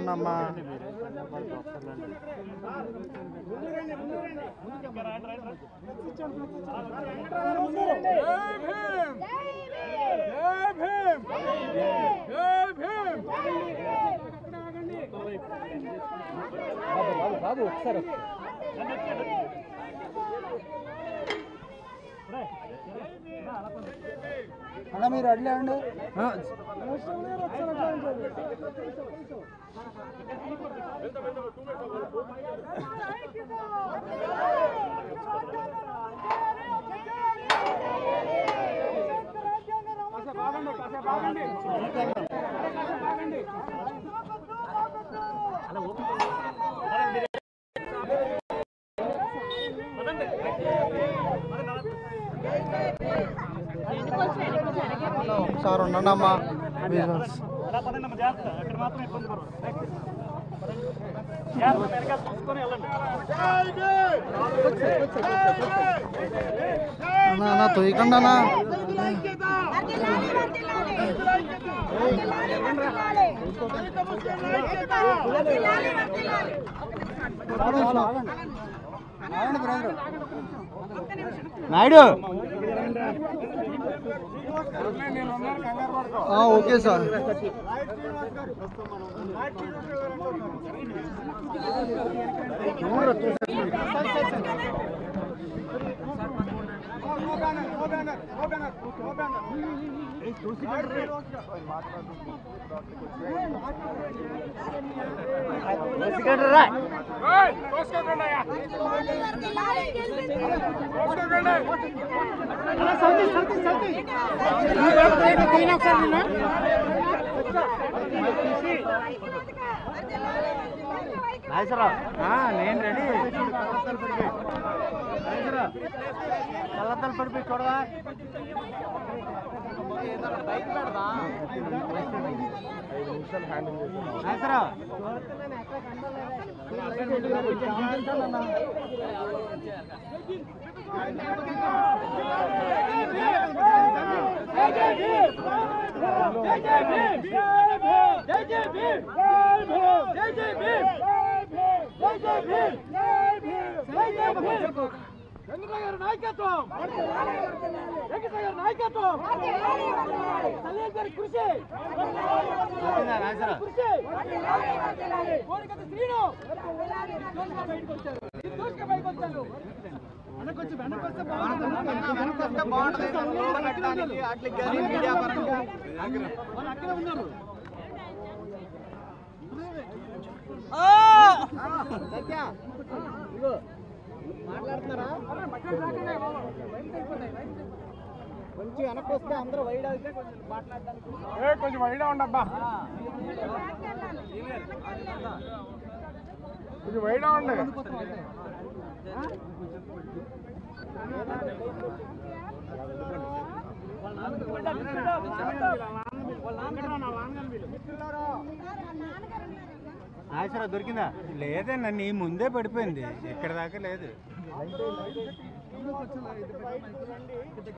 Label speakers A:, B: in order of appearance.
A: అమ్మా
B: అన్న మీరు అడ్లే అండి
A: ఒకసారి ఉండండి అమ్మా విజువల్స్
C: అలా పదండి అమ్మ జాగ్రత్త అక్కడ మాత్రం ఇబ్బంది పడదు జాగ్రత్త వెనకాల చూసుకొని వెళ్ళండి
A: అన్నా అన్నా తొయ్యకండి అన్నా
D: వర్ధిల్లాలి, వర్ధిల్లాలి. వర్ధిల్లాలి, వర్ధిల్లాలి. వర్ధిల్లాలి, వర్ధిల్లాలి.
B: ఆగండి బ్రదర్
A: నాయుడు ఆ, ఓకే సార్
D: వర్ధిల్లాలి, గెలిపించాలి. వర్ధిల్లాలి, వర్ధిల్లాలి.
A: నేను రెడీ కళ్ళతలు పడిపోయి చూడవా
D: వర్ధిల్లాలి, వర్ధిల్లాలి. వర్ధిల్లాలి, వర్ధిల్లాలి.
A: వెనకొస్తే బాగుంటుంది పెట్టడానికి వాటికి కానీ మీడియా పరంగా కొంచెం వెనక్కి వస్తే అందరూ వైడ్ అయితే కొంచెం మాట్లాడడానికి
B: కొంచెం వైడా ఉండబ్బా కొంచెం వైడా ఉండే
A: నాగేశ్వరరావు దొరికిందా లేదన్న నీ ముందే పడిపోయింది ఇక్కడ దాకా లేదు